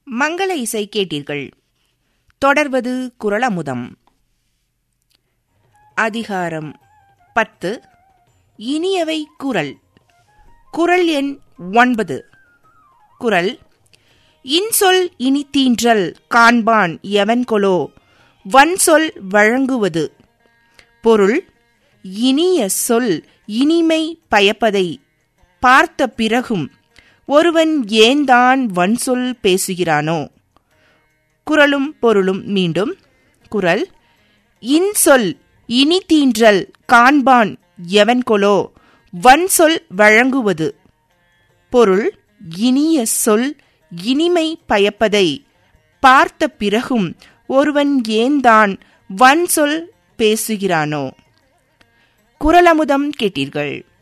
மங்கள இசை கேட்டீர்கள் தொடர்வது குரலமுதம் அதிகாரம் பத்து இனியவை குரல் குரல் எண் ஒன்பது குரல் இன்சொல் இனித்தீன்றல் காண்பான் எவன்கொலோ வன்சொல் வழங்குவது பொருள் இனிய சொல் இனிமை பயப்பதை பார்த்த பிறகும் ஒருவன் ஏன்தான் வன்சொல் பேசுகிறானோ குரலும் பொருளும் மீண்டும் குரல் இன்சொல் இனித்தீன்றல் காண்பான் எவன்கொலோ வன்சொல் வழங்குவது பொருள் இனிய சொல் இனிமை பயப்பதை பார்த்த பிறகும் ஒருவன் ஏன்தான் வன்சொல் பேசுகிறானோ குரலமுதம் கேட்டீர்கள்